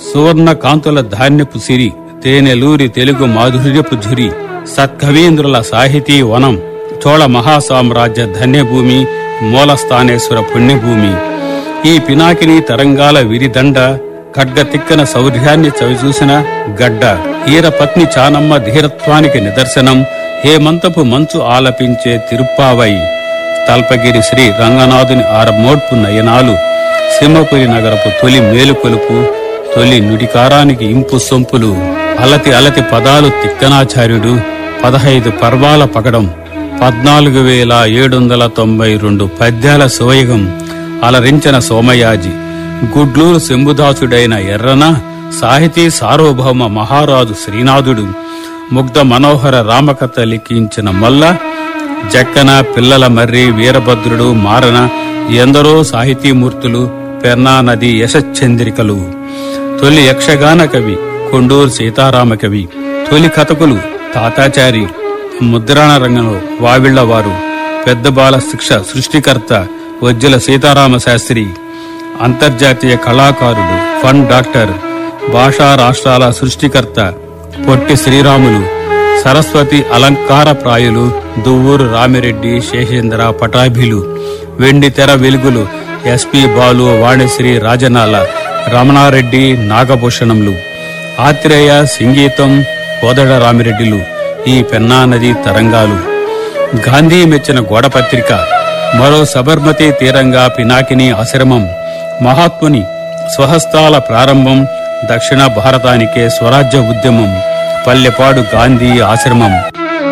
సువర్ణ కాంతుల ధాన్యపు సిరి తేనెలూరి తెలుగు మాధుర్యపు ఝురి సత్కవీంద్రుల సాహితీ వనం చోళ మహాసామ్రాజ్య ధన్యభూమి మూలస్థానేశ్వర పుణ్యభూమి ఈ పినాకిని తరంగాల విరిదండ ఖడ్గ తిక్కన శౌర్యాన్ని చవిచూసిన గడ్డ ఈరపత్ని చానమ్మ ధీరత్వానికి నిదర్శనం హేమంతపు మంచు ఆలపించే తిరుప్పావై తల్పగిరి శ్రీ రంగనాథుని ఆరమోడ్పు నయనాలు సింహపురి నగరపు తొలి మేలుకొలుపు తొలి నుడికారానికి ఇంపు సొంపులు అలతి అలతి పదాలు తిక్కనాచార్యుడు పదహైదు పర్వాల పగడం పద్నాలుగు వేల ఏడు వందల తొంభై రెండు పద్యాల సోయగం అలరించిన సోమయాజి గుడ్లూరు శంభుదాసుడైన ఎర్రన సాహితీ సార్వభౌమ మహారాజు శ్రీనాథుడు ముగ్ధ మనోహర రామకథ లిఖించిన మల్ల జక్కన పిల్లల మర్రి వీరభద్రుడు మారన ఎందరో సాహితీమూర్తులు పెన్నా నది యశచంద్రికలు తొలి యక్షగాన కవి కొండూరు సీతారామ కవి తొలి కథకులు తాతాచారి ముద్రణ రంగంలో వావిళ్లవారు పెద్ద బాల శిక్ష సృష్టికర్త వజ్జల సీతారామ శాస్త్రి అంతర్జాతీయ కళాకారుడు ఫన్ డాక్టర్ భాషా రాష్ట్రాల సృష్టికర్త పొట్టి శ్రీరాములు సరస్వతి అలంకార ప్రాయులు దువ్వూరు రామిరెడ్డి శేషేంద్ర పటాభిలు వెండి తెర వెలుగులు ఎస్పి బాలు వాణిశ్రీ రాజనాల రమణారెడ్డి నాగభూషణంలు ఆత్రేయ సంగీతం కోదడ రామిరెడ్డిలు ఈ పెన్నా నది తరంగాలు గాంధీ మెచ్చిన గోడపత్రిక మరో సబర్మతి తీరంగా పినాకిని ఆశ్రమం మహాత్ముని స్వహస్తాల ప్రారంభం దక్షిణ భారతానికే స్వరాజ్య ఉద్యమం పల్లెపాడు గాంధీ ఆశ్రమం